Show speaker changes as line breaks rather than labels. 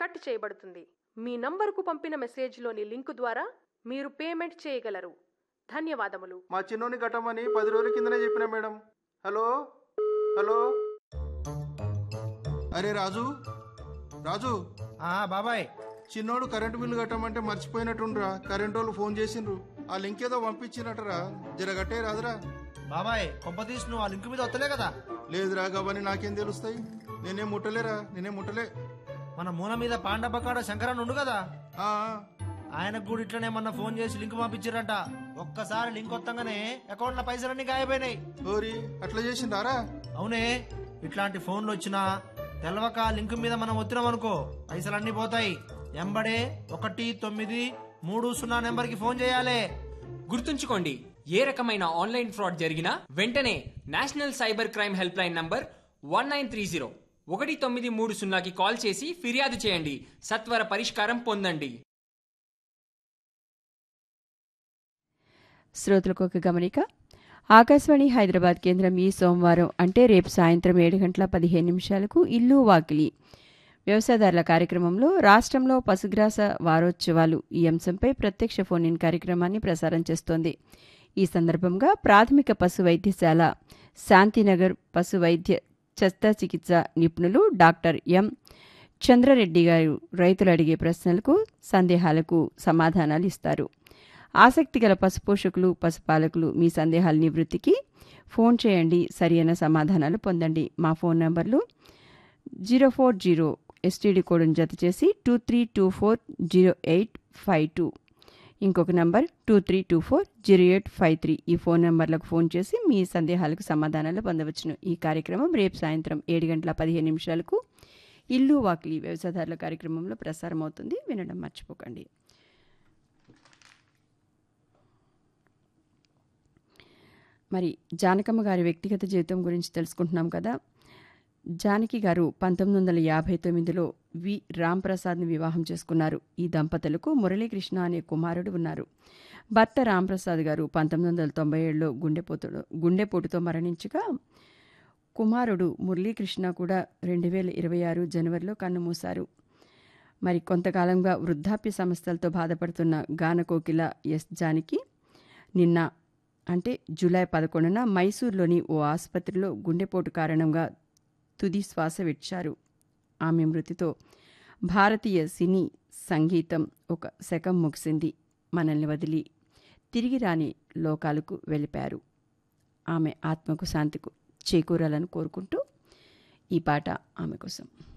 cut చేయబడుతుంది మీ నంబరుకు పంపిన మెసేజ్లోని లింకు ద్వారా మీరు పేమెంట్ చేయగలరు ధన్యవాదములు
మా చిన్నోని కట్టమని పది రోజుల కిందనే చెప్పిన మేడం హలో హలో అరే రాజు రాజు
ఆ బాబాయ్
చిన్నోడు కరెంటు బిల్లు కట్టమంటే మర్చిపోయినట్టుండ్రా కరెంటు వాళ్ళు ఫోన్ చేసిండ్రు ఆ లింక్ ఏదో పంపించినట్టరా జర కట్టే రాదురా
బాబాయ్ కొంపతీసి నువ్వు ఆ లింక్ మీద వస్తలే కదా
లేదురా గవని నాకేం తెలుస్తాయి నేనేం ముట్టలేరా నేనేం ముట్టలే
మన మూల మీద పాండపకాడ శంకరన్ ఉండు కదా
ఆ,
ఆయనకు కూడా ఇట్లనే మొన్న ఫోన్ చేసి లింక్ పంపించారంట ఒక్కసారి లింక్ వత్తంగానే అకౌంట్ లో పైసలన్నీ గాయపోయినాయి
ఓరి అట్లా చేసిండారా
అవునే ఇట్లాంటి ఫోన్లు వచ్చినా తెలవక లింక్ మీద మనం వచ్చినాం అనుకో పైసలన్నీ పోతాయి ఎంబడే ఒకటి తొమ్మిది మూడు సున్నా నెంబర్కి ఫోన్ చేయాలి
గుర్తుంచుకోండి ఏ రకమైన ఆన్లైన్ ఫ్రాడ్ జరిగినా వెంటనే national cyber crime helpline number one nine three zero ఒకటి తొమ్మిది మూడు సున్నాకి కాల్ చేసి ఫిర్యాదు చేయండి సత్వర పరిష్కారం పొందండి
శ్రోతలకు ఒక గమనిక ఆకాశవాణి హైదరాబాద్ కేంద్రం ఈ సోమవారం అంటే రేపు సాయంత్రం ఏడు గంటల పదిహేను నిమిషాలకు ఇల్లు వాకిలి వ్యవసాయదారుల కార్యక్రమంలో రాష్ట్రంలో పశుగ్రాస వారోత్సవాలు ఈ అంశంపై ప్రత్యక్ష ఫోన్ ఇన్ కార్యక్రమాన్ని ప్రసారం చేస్తోంది ఈ సందర్భంగా ప్రాథమిక పశు వైద్యశాల శాంతినగర్ పశు వైద్య శస్త్రచికిత్స నిపుణులు డాక్టర్ ఎం చంద్రరెడ్డి గారు రైతులు అడిగే ప్రశ్నలకు సందేహాలకు సమాధానాలు ఇస్తారు ఆసక్తి గల పశుపోషకులు పశుపాలకులు మీ సందేహాల నివృత్తికి ఫోన్ చేయండి సరియైన సమాధానాలు పొందండి మా ఫోన్ నంబర్లు జీరో ఫోర్ జీరో ఎస్టీడీ కోడ్ను జత చేసి two three two four zero eight five two ఇంకొక number two three two four zero eight five three ఈ ఫోన్ నెంబర్లకు ఫోన్ చేసి మీ సందేహాలకు సమాధానాలు పొందవచ్చును ఈ కార్యక్రమం రేపు సాయంత్రం ఏడు గంటల పదిహేను నిమిషాలకు ఇల్లు వాకిలి వ్యవసాయదారుల కార్యక్రమంలో ప్రసారం అవుతుంది వినడం మర్చిపోకండి మరి జానకమ్మ గారి వ్యక్తిగత జీవితం గురించి తెలుసుకుంటున్నాం కదా జానకి గారు పంతొమ్మిది వందల యాభై తొమ్మిదిలో వి రాంప్రసాద్ని వివాహం చేసుకున్నారు ఈ దంపతులకు మురళీకృష్ణ అనే కుమారుడు ఉన్నారు భర్త రాంప్రసాద్ గారు పంతొమ్మిది వందల తొంభై ఏడులో గుండెపోతుడు గుండెపోటుతో మరణించగా కుమారుడు మురళీకృష్ణ కూడా రెండు వేల ఇరవై ఆరు జనవరిలో కన్నుమూశారు మరి కొంతకాలంగా వృద్ధాప్య సమస్యలతో బాధపడుతున్న గానకోకిల ఎస్ జానకి నిన్న అంటే జూలై పదకొండున మైసూర్లోని ఓ ఆసుపత్రిలో గుండెపోటు కారణంగా తుది శ్వాస విడిచారు ఆమె మృతితో భారతీయ సినీ సంగీతం ఒక శకం ముగిసింది మనల్ని వదిలి తిరిగి రాని లోకాలకు వెళ్ళిపారు ఆమె ఆత్మకు శాంతికు చేకూరాలని కోరుకుంటూ ఈ పాట ఆమె కోసం